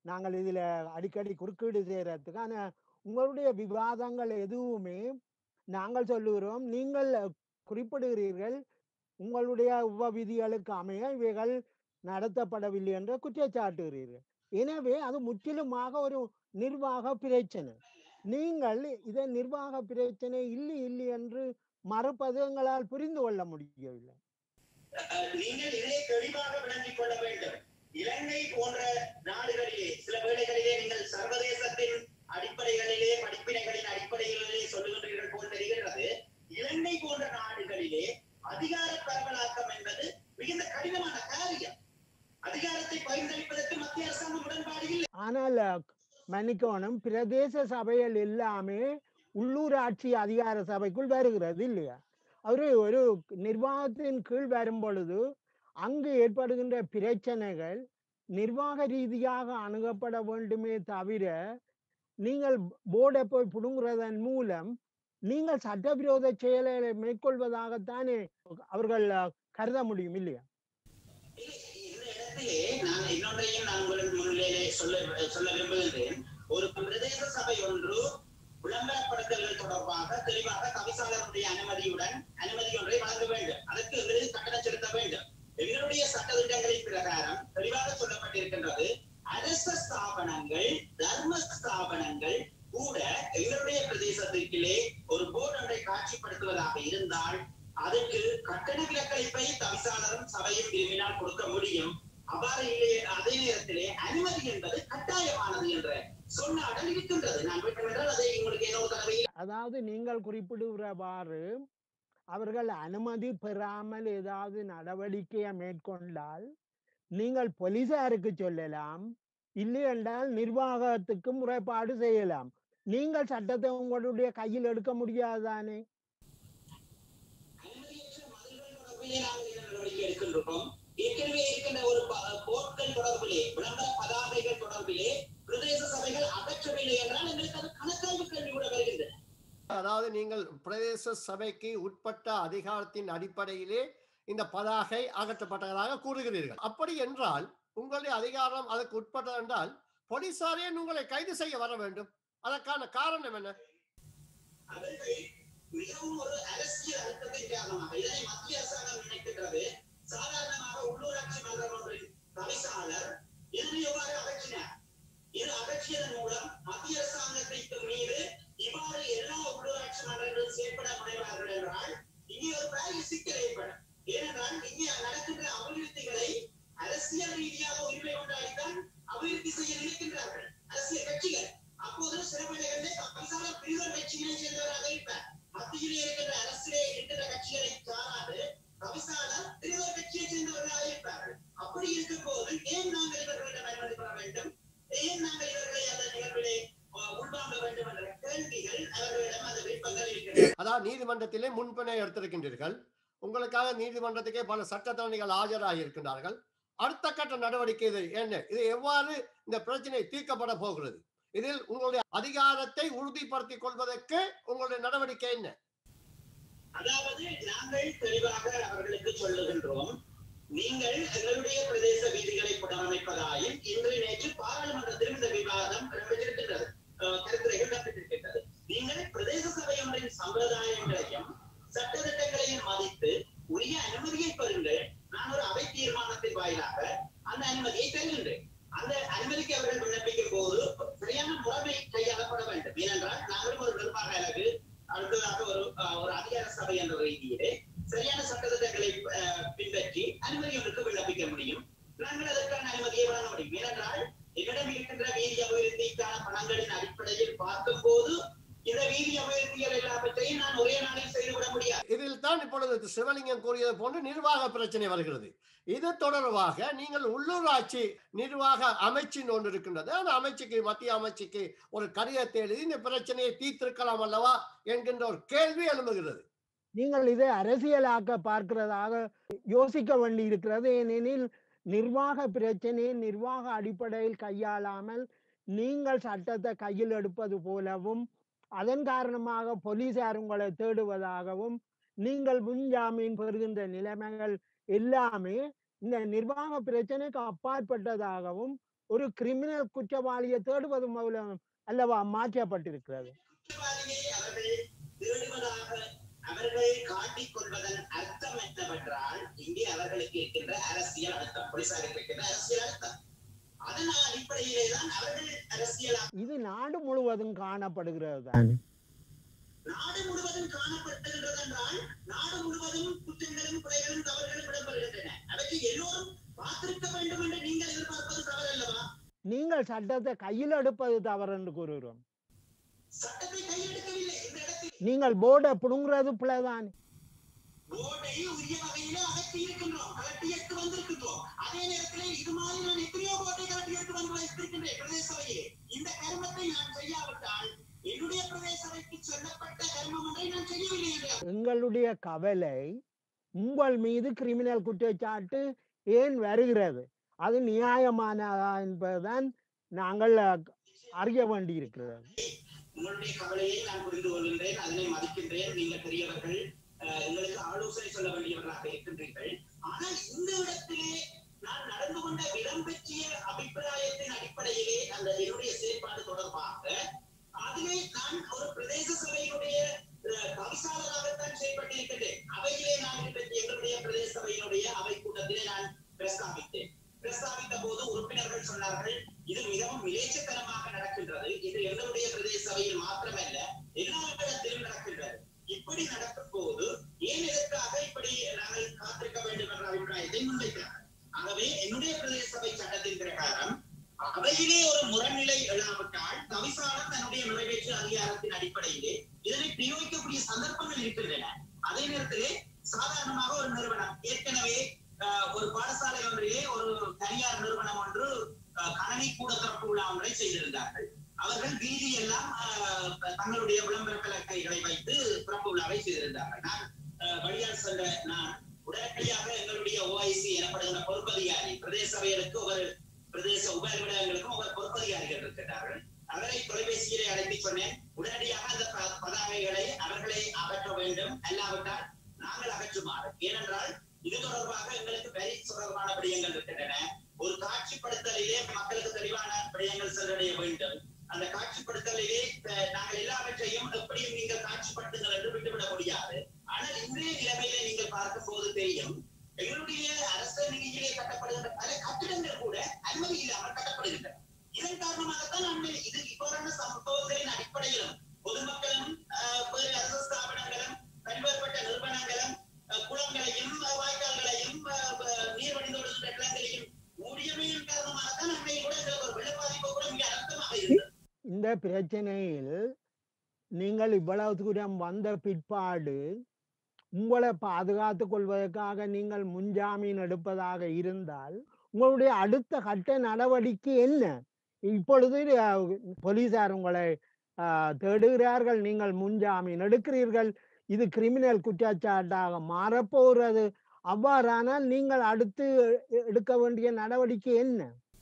Speaker 4: நாங்கள் இதுல அடிக்கடி குறுக்கீடு செய்யறதுக்கு ஆனா உங்களுடைய விவாதங்கள் எதுவுமே நாங்கள் சொல்லுகிறோம் நீங்கள் குறிப்பிடுகிறீர்கள் உங்களுடைய உப விதிகளுக்கு அமைய இவைகள் நடத்தப்படவில்லை என்று குற்றச்சாட்டுகிறீர்கள் எனவே அது முற்றிலுமாக ஒரு நிர்வாக பிரச்சனை நீங்கள் இதை நிர்வாக பிரச்சனை இல்லை இல்லை என்று மறுப்பது எங்களால் புரிந்து கொள்ள முடியவில்லை
Speaker 3: அஹ், நீங்கள் இதை தெளிவாக விளங்கிக் கொள்ள வேண்டும் இலங்கை போன்ற நாடுகளிலே சில வேளைகளிலே நீங்கள் சர்வதேசத்தின் அடிப்படைகளிலே படிப்பினைகளின் அடிப்படைகளிலே சொல்லுகின்றீர்கள் போல் தெரிகிறது இலங்கை போன்ற நாடுகளிலே அதிகார பரவலாக்கம் என்பது மிகுந்த கடினமான காரியம் அதிகாரத்தை பகிர்ந்தளிப்பதற்கு மத்திய அரசாங்கம் உடன்பாடு இல்லை
Speaker 4: ஆனால் அஹ், மன்னிக்கணும் பிரதேச சபைகள் எல்லாமே உள்ளூராட்சி அதிகார சபைக்குள் வருகிறது இல்லையா ஒரு ஒரு நிர்வாகத்தின் கீழ் வரும் பொழுது அங்கு ஏற்படுகின்ற பிரச்சனைகள் நிர்வாக ரீதியாக அணுகப்பட வேண்டுமே தவிர நீங்கள் போர்டை போய் புடுங்குறதன் மூலம் நீங்கள் சட்டவிரோத செயல்களை மேற்கொள்வதாகத்தானே அவர்கள் அஹ், கருத முடியும் இல்லையா
Speaker 3: இல்லை, இந்த இடத்திலே நான் இன்னொன்றையும் நான் உங்களுக்கு முன்னிலையிலே சொல்ல சொல்ல விரும்புகின்றேன் ஒரு பிரதேச சபை ஒன்று விளம்பரப்படுத்தல்கள் தொடர்பாக தெளிவாக தவிசாளருடைய அனுமதியுடன் அனுமதி ஒன்றை வழங்க வேண்டும் அதற்கு எங்களுக்கு கட்டணம் செலுத்த வேண்டும் எங்களுடைய சட்டத்திட்டங்களின் பிரகாரம் தெளிவாக சொல்லப்பட்டிருக்கின்றது அரச ஸ்தாபனங்கள் தர்ம ஸ்தாபனங்கள் கூட எங்களுடைய பிரதேசத்திற்கிலே ஒரு போர்டு ஒன்றை காட்சிப்படுத்துவதாக இருந்தால் அதற்கு கட்டண விலக்களிப்பை தவிசாளரும் சபையும் விரும்பினால் கொடுக்க முடியும் அவ்வாறு இல்லை அதே நேரத்திலே அனுமதி என்பது கட்டாயமானது என்ற சொன்னாடல் இருக்கின்றது நான் வேண்டுமென்றால் அதை உங்களுக்கு இன்னொரு தடவை
Speaker 4: அதாவது நீங்கள் குறிப்பிடுகிறவாறு அவர்கள் அனுமதி பெறாமல் ஏதாவது நடவடிக்கையை மேற்கொண்டால் நீங்கள் போலீசாருக்கு சொல்லலாம் இல்லை என்றால் நிர்வாகத்துக்கு முறைப்பாடு செய்யலாம் நீங்கள் சட்டத்தை உங்களுடைய கையில் எடுக்க முடியாதானே
Speaker 3: அனுமதியற்ற மதில்கள் தொடர்பிலே நாங்கள் என்ன நடவடிக்கை எடுக்கின்றோம் ஏற்கனவே இருக்கின்ற ஒரு ப- போர்ட்கள் தொடர்பிலே விளம்பர பதாகைகள் தொடர்பிலே பிரதேச சபைகள் அகற்றவில்லை என்றால் எங்களுக்கு அது கணக்காய்வு கேள்வி கூட வருகின்றன
Speaker 2: அதாவது நீங்கள் பிரதேச சபைக்கு உட்பட்ட அதிகாரத்தின் அடிப்படையிலே இந்த பதாகை அகற்றப்பட்டதாக கூறுகிறீர்கள் அப்படி என்றால் உங்களுடைய அதிகாரம் அதற்கு உட்பட்டது என்றால் போலீசாரே உங்களை கைது செய்ய வர வேண்டும் அதற்கான காரணம் என்ன
Speaker 3: அவர்கள் மிகவும் ஒரு அரசியல் அழுத்தத்தின் காரணமாக இதனை மத்திய அரசாங்கம் நினைக்கின்றது சாதாரணமாக உள்ளூராட்சி மன்றம் ஒன்றின் தவிசாளர் இதனை எவ்வாறு அகற்றினார் இது அகற்றியதன் மூலம் மத்திய அரசாங்கத்திற்கு மீது இவ்வாறு எல்லா உள்ளூராட்சி மன்றங்களும் செயற்பட முனைவார்கள் என்றால் இங்கே ஒரு பெரிய சிக்கல் ஏற்படும் ஏனென்றால் இங்கே நடக்கின்ற அபிவிருத்திகளை அரசியல் ரீதியாக உரிமை கொண்டாடித்தான் அபிவிருத்தி செய்ய நினைக்கின்றார்கள் அரசியல் கட்சிகள் அப்போது சில வேளைகளிலே தவிசாள பிரிதல் கட்சிகளை சேர்ந்தவராக இருப்பார் மத்தியிலே இருக்கின்ற அரசிலே இருக்கின்ற கட்சிகளை சாராது தவிசாளர் பிரிதல் கட்சியை சேர்ந்தவர்களாக இருப்பார்கள் அப்படி இருக்கும் போது ஏன் நாங்கள் இவர்களிடம் அனுமதி பெற வேண்டும் ஏன் நாங்கள் இவர்களை அந்த நிகழ்விலே அஹ், உள்வாங்க வேண்டும் என்ற கேள்விகள் அவர்களிடம் அந்த விருப்பங்கள் இருக்கிறது
Speaker 2: அதாவது நீதிமன்றத்திலே முன்பினை எடுத்திருக்கின்றீர்கள் உங்களுக்காக நீதிமன்றத்துக்கே பல சட்டத்தரணிகள் ஆஜராகி இருக்கின்றார்கள் அடுத்த கட்ட நடவடிக்கை இது என்ன இது எவ்வாறு இந்த பிரச்சனை தீர்க்கப்பட போகிறது இதில் உங்களுடைய அதிகாரத்தை உறுதிப்படுத்திக் கொள்வதற்கு உங்களுடைய நடவடிக்கை என்ன
Speaker 3: அதாவது நாங்கள் தெளிவாக அவர்களுக்கு சொல்லுகின்றோம் நீங்கள் எங்களுடைய பிரதேச வீதிகளை புனரமைப்பதாயும் இன்று நேற்று பாராளுமன்றத்தில் இந்த விவாதம் இடம்பெற்றிருக்கின்றது அஹ், கருத்துரைகள் இடம்பெற்றிருக்கின்றது நீங்கள் பிரதேச சபை ஒன்றின் சம்பிரதாயங்களையும் சட்டத்திட்டங்களையும் மதித்து உரிய அனுமதியை பெறுங்கள் நான் ஒரு அவை தீர்மானத்தின் வாயிலாக அந்த அனுமதியை தருகின்றேன் அந்த அனுமதிக்கு அவர்கள் விண்ணப்பிக்கும் போது சரியான முறைமை கையாளப்பட வேண்டும் ஏனென்றால் நாங்களும் ஒரு நிர்வாக அலகு அடுத்ததாக ஒரு அஹ், ஒரு அதிகார சபை என்ற ரீதியிலே சரியான சட்டத்திட்டங்களை அஹ், பின்பற்றி அனுமதி ஒன்றுக்கு விண்ணப்பிக்க முடியும் நாங்கள் அதற்கான அனுமதியை வழங்க முடியும் ஏனென்றால் என்னிடம் இருக்கின்ற வீதி அபிவிருத்திக்கான பணங்களின் அடிப்படையில் பார்க்கும்போது இந்த வீதி அபிவிருத்திகள் எல்லாவற்றையும் நான் ஒரே நாளில் செய்துவிட முடியாது
Speaker 2: இதில் தான் இப்பொழுது சிவலிங்கம் கூறியது போன்று நிர்வாக பிரச்சனை வருகிறது இது தொடர்பாக நீங்கள் உள்ளூராட்சி நிர்வாக அமைச்சின் ஒன்று இருக்கின்றது அந்த அமைச்சுக்கு மத்திய அமைச்சுக்கு ஒரு கடிதத்தை எழுதி இந்த பிரச்சனையை தீர்த்திருக்கலாம் அல்லவா என்கின்ற ஒரு கேள்வி எழும்புகிறது
Speaker 4: நீங்கள் இதை அரசியலாக்க பார்க்கிறதாக யோசிக்க வேண்டி இருக்கிறது ஏனெனில் நிர்வாக பிரச்சனையை நிர்வாக அடிப்படையில் கையாளாமல் நீங்கள் சட்டத்தை கையில் எடுப்பது போலவும் அதன் காரணமாக போலீசார் உங்களை தேடுவதாகவும் நீங்கள் முன்ஜாமீன் பெறுகின்ற நிலைமைகள் எல்லாமே இந்த நிர்வாக பிரச்சனைக்கு அப்பாற்பட்டதாகவும் ஒரு கிரிமினல் குற்றவாளியை தேடுவது மூலம் அல்லவா மாற்றப்பட்டிருக்கிறது
Speaker 3: குற்றவாளியை அவர்கள் தேடுவதாக அவர்கள் காட்டிக் கொள்வதன் அர்த்தம் என்னவென்றால் இங்கே அவர்களுக்கு இருக்கின்ற அரசியல் அழுத்தம் போலீசாருக்கு இருக்கின்ற அரசியல் அழுத்தம் அதன் அடிப்படையிலே தான் அவர்கள் அரசியல்
Speaker 4: இது நாடு முழுவதும் காணப்படுகிறது தான்
Speaker 3: நாடு முழுவதும் காணப்பட்டிருக்கிறது என்றால் நாடு முழுவதும் குற்றங்களும் குறைகளும் தவறுகளும் இடம்பெறுகின்றன அவற்றை எல்லோரும் பார்த்திருக்க வேண்டும் என்று நீங்கள் எதிர்பார்ப்பது தவறு அல்லவா
Speaker 4: நீங்கள் சட்டத்தை கையில் எடுப்பது தவறு என்று கூறுகிறோம்
Speaker 3: சட்டத்தை கையெடுக்கவில்லை இந்த இடத்தில்
Speaker 4: நீங்கள் போர்டை புடுங்குறது பிள்ளைதான்
Speaker 3: போர்டை உரிய வகையிலே அகற்றி இருக்கின்றோம் கலட்டி எடுத்து வந்திருக்கின்றோம் அதே நேரத்தில் இது மாதிரி நான் எத்தனையோ போர்டை கலட்டி எடுத்து வந்து வைத்திருக்கின்றேன் பிரதேச சபையிலே இந்த கர்மத்தை நான் செய்யாவிட்டால் என்னுடைய பிரதேச சபைக்கு சொல்லப்பட்ட கர்மம் ஒன்றை நான் செய்யவில்லை என்று
Speaker 4: எங்களுடைய கவலை உங்கள் மீது கிரிமினல் குற்றச்சாட்டு ஏன் வருகிறது அது நியாயமானதா என்பதுதான் நாங்கள் அறிய வேண்டியிருக்கிறது
Speaker 3: உங்களுடைய கவலையை நான் புரிந்து கொள்கின்றேன் அதனை மதிக்கின்றேன் நீங்கள் பெரியவர்கள் அஹ், எங்களுக்கு ஆலோசனை சொல்ல வேண்டியவர்களாக இருக்கின்றீர்கள் ஆனால் இந்த இடத்திலே நான் நடந்து கொண்ட விடம் பற்றிய அபிப்பிராயத்தின் அடிப்படையிலே அந்த என்னுடைய செயற்பாடு தொடர்பாக அதிலே நான் ஒரு பிரதேச சபையினுடைய அஹ், தவிசாளராகத்தான் செயல்பட்டிருக்கின்றேன் அவையிலே நான் இன்றைக்கு எங்களுடைய பிரதேச சபையினுடைய அவை கூட்டத்திலே நான் பிரஸ்தாபித்தேன் பிரஸ்தாபித்த போது உறுப்பினர்கள் சொன்னார்கள் இது மிகவும் மிலேச்சத்தனமாக நடக்கின்றது இது எங்களுடைய பிரதேச சபையில் மாத்திரமல்ல எல்லா இடத்திலும் நடக்கின்றது இப்படி நடக்கும் போது ஏன் எதற்காக இப்படி நாங்கள் காத்திருக்க வேண்டும் என்ற அபிப்பிராயத்தை முன்வைக்கிறார்கள் ஆகவே என்னுடைய பிரதேச சபை சட்டத்தின் பிரகாரம் அவையிலே ஒரு முரண்நிலை எழாவிட்டால் தவிசாளர் தன்னுடைய நிறைவேற்று அதிகாரத்தின் அடிப்படையிலே இதனை பிரயோகிக்கக்கூடிய சந்தர்ப்பங்கள் இருக்கின்றன அதே நேரத்திலே சாதாரணமாக ஒரு நிறுவனம் ஏற்கனவே அஹ், ஒரு பாடசாலை ஒன்றிலே ஒரு தனியார் நிறுவனம் ஒன்று அஹ், கணனி கூட திறப்பு விழா ஒன்றை செய்திருந்தார்கள் அவர்கள் வீதி எல்லாம் அஹ், தங்களுடைய விளம்பர பலகைகளை வைத்து திறப்பு விழாவை செய்திருந்தார்கள் நான் அஹ், வழியால் சென்ற நான் உடனடியாக எங்களுடைய ஓஐசி எனப்படுகிற பொறுப்பதிகாரி பிரதேச சபைகளுக்கு ஒரு பிரதேச உபநிடங்களுக்கும் ஒவ்வொரு பொறுப்பதிகாரிகள் இருக்கின்றார்கள் அவரை தொலைபேசியிலே அழைத்து சொன்னேன் உடனடியாக அந்த ப- பதாகைகளை அவர்களே அகற்ற வேண்டும் அல்லாவிட்டால் நாங்கள் அகற்றுமாறு ஏனென்றால் இது தொடர்பாக எங்களுக்கு வரி தொடர்பான விடயங்கள் இருக்கின்றன ஒரு காட்சிப்படுத்தலிலே மக்களுக்கு தெளிவான விடயங்கள் சென்றடைய வேண்டும் அந்த காட்சிப்படுத்தலிலே அஹ், நாங்கள் எல்லாவற்றையும் எப்படியும் நீங்கள் காட்சிப்படுத்துங்கள் என்று விட்டுவிட முடியாது ஆனால் இன்றைய நிலைமையிலே நீங்கள் பார்க்கும் போது தெரியும் எங்களுடைய அரசு நிதியிலே கட்டப்படுகின்ற பல கட்டிடங்கள் கூட அனுமதி இல்லாமல் கட்டப்படுகின்றன இதன் காரணமாகத்தான் அண்மை இது இவ்வாறான சம்பவங்களின் அடிப்படையிலும் பொதுமக்களும் அஹ், வேறு அரசு ஸ்தாபனங்களும் பல்வேறுபட்ட நிறுவனங்களும் அஹ், குளங்களையும் அஹ், வாய்க்கால்களையும் அஹ், அஹ், நீர் வடிந்தோடுகின்ற நிலங்களையும் மூடியமையின் காரணமாகத்தான் அண்மையில் கூட எங்களுக்கு ஒரு வெள்ள பாதிப்பு கூட மிக அழுத்தமாக இருந்தது
Speaker 4: இந்த பிரச்சனையில் நீங்கள் இவ்வளவு தூரம் வந்த பிற்பாடு உங்களை பாதுகாத்துக் கொள்வதற்காக நீங்கள் முன்ஜாமீன் எடுப்பதாக இருந்தால் உங்களுடைய அடுத்த கட்ட நடவடிக்கை என்ன இப்பொழுது அஹ், போலீசார் உங்களை அஹ், தேடுகிறார்கள் நீங்கள் முன்ஜாமீன் எடுக்கிறீர்கள் இது கிரிமினல் குற்றச்சாட்டாக மாறப்போகிறது அவ்வாறானால் நீங்கள் அடுத்து எ- எடுக்க வேண்டிய நடவடிக்கை என்ன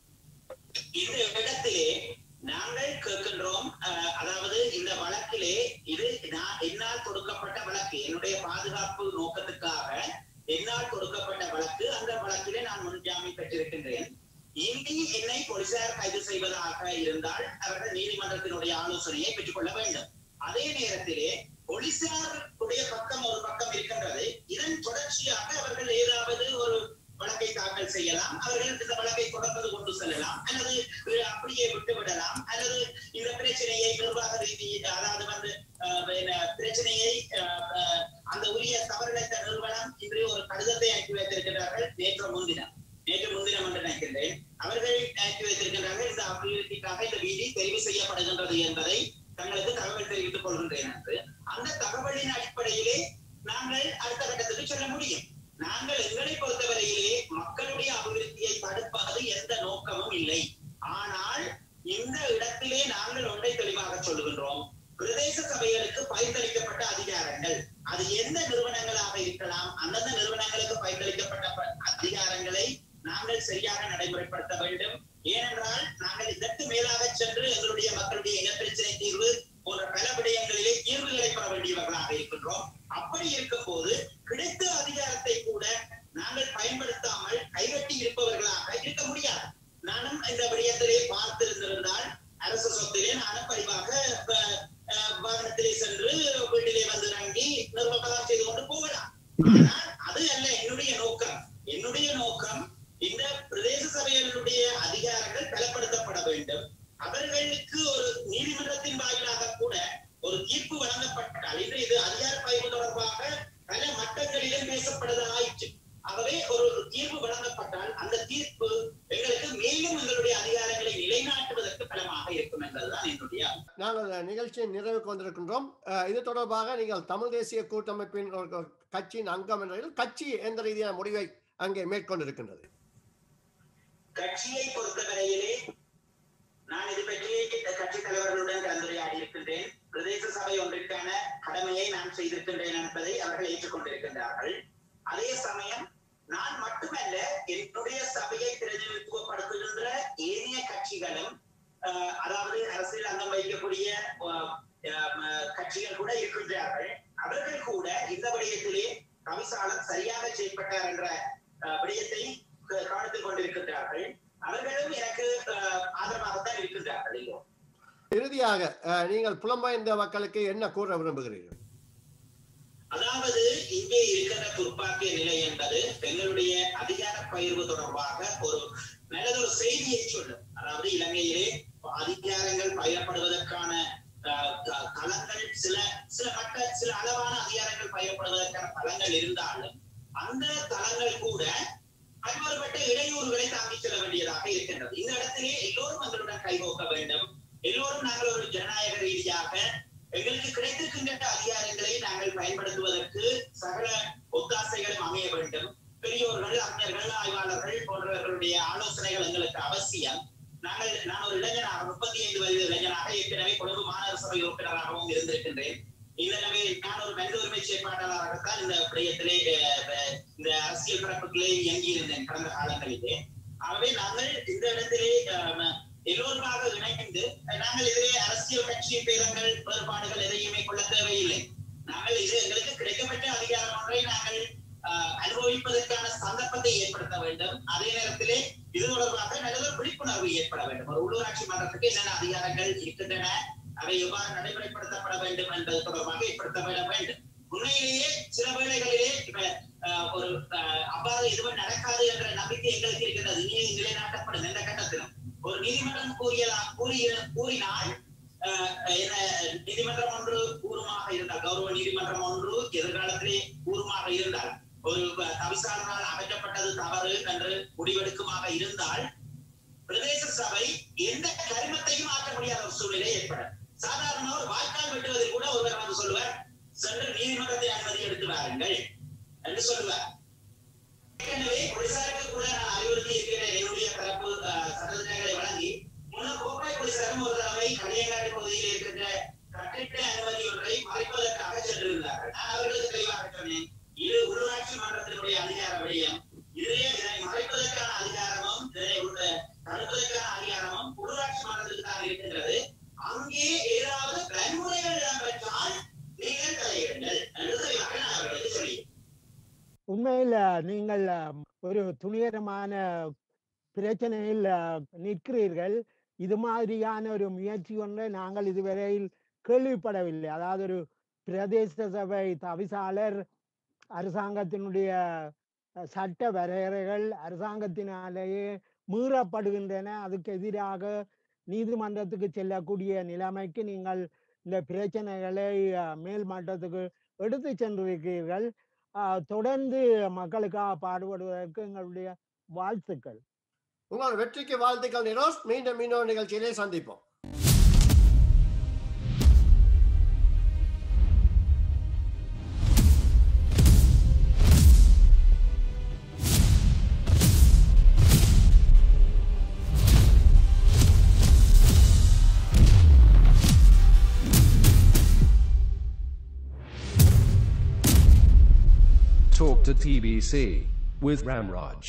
Speaker 3: இந்த இடத்திலே நாங்கள் கேட்கின்றோம் அஹ், அதாவது இந்த வழக்கிலே இது நான் என்னால் தொடுக்கப்பட்ட வழக்கு என்னுடைய பாதுகாப்பு நோக்கத்துக்காக என்னால் தொடுக்கப்பட்ட வழக்கு அந்த வழக்கிலே நான் முன்ஜாமீன் பெற்றிருக்கின்றேன் இனி என்னை போலீசார் கைது செய்வதாக இருந்தால் அவர்கள் நீதிமன்றத்தினுடைய ஆலோசனையை பெற்றுக்கொள்ள வேண்டும் அதே நேரத்திலே போலீசாருடைய பக்கம் ஒரு பக்கம் இருக்கின்றது இதன் தொடர்ச்சியாக அவர்கள் ஏதாவது ஒரு வழக்கை தாக்கல் செய்யலாம் அவர்கள் இந்த வழக்கை தொடர்ந்து கொண்டு செல்லலாம் அல்லது அஹ், அப்படியே விட்டு விடலாம் அல்லது இந்த பிரச்சனையை நிர்வாக ரீதி அதாவது வந்து அஹ், என்ன, பிரச்சனையை அஹ், அஹ், அந்த உரிய தவறிழைத்த நிறுவனம் இன்று ஒரு கடிதத்தை அனுப்பி வைத்திருக்கிறார்கள் நேற்று முன்தினம் நேற்று முன்தினம் என்று நினைக்கின்றேன் அவர்கள் அனுப்பி வைத்திருக்கிறார்கள் இந்த அபிவிருத்திக்காக இந்த வீதி தெரிவு செய்யப்படுகின்றது என்பதை தங்களுக்கு தகவல் தெரிவித்துக் கொள்கின்றேன் என்று அந்த தகவலின் அடிப்படையிலே நாங்கள் அடுத்த கட்டத்துக்கு செல்ல முடியும் நாங்கள் எங்களை பொறுத்தவரையிலே மக்களுடைய அபிவிருத்தியை தடுப்பது எந்த நோக்கமும் இல்லை ஆனால் இந்த இடத்திலே நாங்கள் ஒன்றை தெளிவாக சொல்லுகின்றோம் பிரதேச சபைகளுக்கு பயிர்ந்தளிக்கப்பட்ட அதிகாரங்கள் அது எந்த நிறுவனங்களாக இருக்கலாம் அந்தந்த நிறுவனங்களுக்கு பயிர்ந்தளிக்கப்பட்ட ப- அதிகாரங்களை நாங்கள் சரியாக நடைமுறைப்படுத்த வேண்டும் ஏனென்றால் நாங்கள் இதற்கு மேலாக சென்று எங்களுடைய மக்களுடைய இனப்பிரச்சனை தீர்வு போன்ற பல விடயங்களிலே தீர்வுகளை பெற வேண்டியவர்களாக இருக்கின்றோம் அப்படி இருக்கும் போது கிடைத்த அதிகாரத்தை கூட நாங்கள் பயன்படுத்தாமல் கைகட்டி இருப்பவர்களாக இருக்க முடியாது நானும் இந்த விடயத்தை ஆனால் அது அல்ல என்னுடைய நோக்கம் என்னுடைய நோக்கம் இந்த பிரதேச சபைகளுடைய அதிகாரங்கள் பலப்படுத்தப்பட வேண்டும் அவர்களுக்கு ஒரு நீதிமன்றத்தின் வாயிலாக கூட ஒரு தீர்ப்பு வழங்கப்பட்டால் இன்று இது அதிகார பகிர்வு தொடர்பாக பல மட்டங்களிலும் பேசப்படுவதாயிற்று ஆகவே ஒரு தீர்ப்பு வழங்கப்பட்டால் அந்த தீர்ப்பு எங்களுக்கு மேலும் எங்களுடைய அதிகாரங்களை நிலைநாட்டுவதற்கு பலமாக இருக்கும் என்பதுதான் என்னுடைய
Speaker 2: நாங்கள் நிகழ்ச்சியின் நிறைவுக்கு வந்திருக்கின்றோம் அஹ், இது தொடர்பாக நீங்கள் தமிழ் தேசிய கூட்டமைப்பின் ஒரு கட்சியின் அங்கம் என்ற ரீதியில் கட்சி எந்த ரீதியான முடிவை அங்கே மேற்கொண்டிருக்கின்றது
Speaker 3: கட்சியை பொறுத்தவரையிலே நான் இது பற்றி கட்சி தலைவர்களுடன் கலந்துரையாடி இருக்கின்றேன் பிரதேச சபை ஒன்றிற்கான கடமையை நான் செய்திருக்கின்றேன் என்பதை அவர்கள் ஏற்றுக்கொண்டிருக்கின்றார்கள் அதே சமயம் நான் மட்டுமல்ல என்னுடைய சபையை பிரதிநிதித்துவப்படுத்துகின்ற ஏனைய கட்சிகளும் அஹ், அதாவது அரசியல் அங்கம் வகிக்கக்கூடிய அஹ், அஹ், கட்சிகள் கூட இருக்கின்றார்கள் அவர்கள் கூட இந்த விடயத்திலே கவிசாலன் சரியாக செயல்பட்டார் என்ற அஹ், விடயத்தை க- கவனித்துக் கொண்டிருக்கின்றார்கள் அவர்களும் எனக்கு அஹ், ஆதரவாகத்தான் இருக்கின்றார்கள் இல்லையோ
Speaker 2: இறுதியாக அஹ், நீங்கள் புலம்பெயர்ந்த மக்களுக்கு என்ன கூற விரும்புகிறீர்கள்
Speaker 3: அதாவது இங்கே இருக்கின்ற துர்ப்பாக்கிய நிலை என்பது எங்களுடைய அதிகார பகிர்வு தொடர்பாக ஒரு நல்லதொரு செய்தியை சொல்லும் அதாவது இலங்கையிலே அதிகாரங்கள் பகிரப்படுவதற்கான அஹ், த- தளங்கள் சில சில மட்ட சில அளவான அதிகாரங்கள் பகிரப்படுவதற்கான தளங்கள் இருந்தாலும் அந்த தளங்கள் கூட பல்வேறுபட்ட இடையூறுகளை தாங்கி செல்ல வேண்டியதாக இருக்கின்றது இந்த இடத்திலே எல்லோரும் எங்களுடன் கைகோக்க வேண்டும் எல்லோரும் நாங்கள் ஒரு ஜனநாயக ரீதியாக எங்களுக்கு கிடைத்திருக்கின்ற அதிகாரங்களை நாங்கள் பயன்படுத்துவதற்கு சகல ஒத்தாசைகளும் அமைய வேண்டும் பெரியோர்கள் அறிஞர்கள் ஆய்வாளர்கள் போன்றவர்களுடைய ஆலோசனைகள் எங்களுக்கு அவசியம் நாங்கள் நான் ஒரு இளைஞனாக முப்பத்தி ஐந்து வயது இளைஞனாக ஏற்கனவே கொழும்பு மாநகர சபை உறுப்பினராகவும் இருந்திருக்கின்றேன் இதனவே நான் ஒரு மனித உரிமை செயற்பாட்டாளராகத்தான் இந்த விடயத்திலே அஹ், அஹ், இந்த அரசியல் பரப்புகளே இயங்கி இருந்தேன் கடந்த காலங்களிலே ஆகவே நாங்கள் இந்த இடத்திலே அஹ், எல்லோருமாக இணைந்து நாங்கள் இதிலே அரசியல் கட்சி பேரங்கள் வேறுபாடுகள் எதையுமே கொள்ள தேவையில்லை நாங்கள் இது எங்களுக்கு கிடைக்கப்பட்ட அதிகாரம் ஒன்றை நாங்கள் ஆஹ், அனுபவிப்பதற்கான சந்தர்ப்பத்தை ஏற்படுத்த வேண்டும் அதே நேரத்திலே இது தொடர்பாக நல்ல விழிப்புணர்வு ஏற்பட வேண்டும் ஒரு உள்ளூராட்சி மன்றத்துக்கு என்னென்ன அதிகாரங்கள் இருக்கின்றன அவை எவ்வாறு நடைமுறைப்படுத்தப்பட வேண்டும் என்பது தொடர்பாக ஏற்படுத்தப்பட வேண்டும் உண்மையிலேயே சில வேளைகளிலே இப்ப, ஆஹ், ஒரு ஆஹ், அவ்வாறு எதுவும் நடக்காது என்ற நம்பிக்கை எங்களுக்கு இருக்கின்றது நீதி நிலைநாட்டப்படும் எந்த கட்டத்திலும் ஒரு நீதிமன்றம் கூறியலாம் கூறிய கூறினால் அஹ், என்ன நீதிமன்றம் ஒன்று கூறுமாக இருந்தால் கௌரவ நீதிமன்றம் ஒன்று எதிர்காலத்திலே கூறுமாக இருந்தால் ஒரு ப- தவிசாளரால் அகற்றப்பட்டது தவறு என்று முடிவெடுக்குமாக இருந்தால் பிரதேச சபை எந்த கரிமத்தையும் ஆக்க முடியாத ஒரு சூழ்நிலை ஏற்படும் சாதாரணமாக ஒரு வாய்க்கால் வெட்டுவதில் கூட ஒருவர் வந்து சொல்லுவார் சென்று நீதிமன்றத்தை அனுமதி எடுத்து வாருங்கள் என்று சொல்லுவார் ஏற்கனவே போலீசாருக்கு கூட நான் அறிவுறுத்தி இருக்கிறேன் என்னுடைய தரப்பு அஹ், சட்டத்திட்டங்களை வழங்கி முன்னர் கோப்பை போலீசாரும் ஒரு தடவை களியங்காடு பகுதியில் இருக்கின்ற கட்டிட அனுமதி ஒன்றை மறைப்பதற்காக சென்றிருந்தார்கள் நான் அவர்களுக்கு தெளிவாக சொன்னேன் இது உள்ளாட்சி மன்றத்தினுடைய அதிகார விடயம் இதிலே இதனை மறைப்பதற்கான அதிகாரமும் இதனை உள்ள- தடுப்பதற்கான அதிகாரமும் உள்ளாட்சி மன்றத்துக்கு தான் இருக்கின்றது அங்கே ஏதாவது வன்முறைகள் இடம்பெற்றால் நீங்கள் தலையிடுங்கள் என்று தெளிவாக நான் அவர்களுக்கு சொல்லி
Speaker 4: உண்மையில் நீங்கள் அஹ், ஒரு துணிகரமான பிரச்சனையில் அஹ், நிற்கிறீர்கள் இது மாதிரியான ஒரு முயற்சி ஒன்றை நாங்கள் இதுவரையில் கேள்விப்படவில்லை அதாவது ஒரு பிரதேச சபை தவிசாளர் அரசாங்கத்தினுடைய அஹ், சட்ட வரையறைகள் அரசாங்கத்தினாலேயே மீறப்படுகின்றன அதுக்கு எதிராக நீதிமன்றத்துக்கு செல்லக்கூடிய நிலைமைக்கு நீங்கள் இந்த பிரச்சனைகளை அஹ், மேல் மட்டத்துக்கு எடுத்து சென்றிருக்கிறீர்கள் ஆஹ் தொடர்ந்து மக்களுக்காக பாடுபடுவதற்கு எங்களுடைய வாழ்த்துக்கள்
Speaker 2: உங்களோட வெற்றிக்கு வாழ்த்துக்கள் நிரோஸ் மீண்டும் இன்னொரு நிகழ்ச்சியிலே சந்திப்போம்
Speaker 1: Talk to TBC with Ramraj.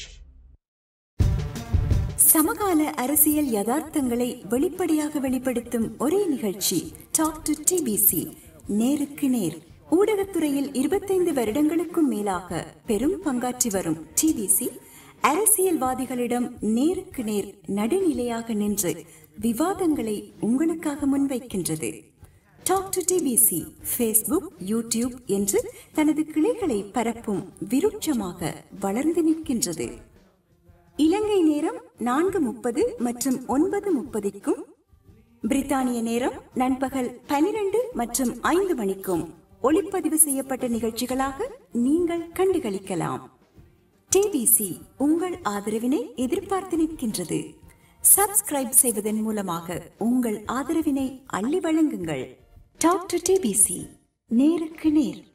Speaker 5: சமகால அரசியல் யதார்த்தங்களை வெளிப்படையாக வெளிப்படுத்தும் ஒரே நிகழ்ச்சி டாக் டு டிபிசி நேருக்கு நேர் ஊடகத்துறையில் இருபத்தைந்து வருடங்களுக்கும் மேலாக பெரும் பங்காற்றி வரும் டிபிசி அரசியல்வாதிகளிடம் நேருக்கு நேர் நடுநிலையாக நின்று விவாதங்களை உங்களுக்காக முன்வைக்கின்றது talk to TBC Facebook YouTube என்று தனது கிளைகளை பரப்பும் விருட்சமாக வளர்ந்து நிற்கின்றது இலங்கை நேரம் நான்கு முப்பது மற்றும் ஒன்பது முப்பதுக்கும் பிரித்தானிய நேரம் நண்பகல் பனிரெண்டு மற்றும் ஐந்து மணிக்கும் ஒளிப்பதிவு செய்யப்பட்ட நிகழ்ச்சிகளாக நீங்கள் கண்டுகளிக்கலாம் டிபிசி உங்கள் ஆதரவினை எதிர்பார்த்து நிற்கின்றது சப்ஸ்கிரைப் செய்வதன் மூலமாக உங்கள் ஆதரவினை அள்ளி வழங்குங்கள் டாக்டர் டிபிசி நேருக்கு நேர்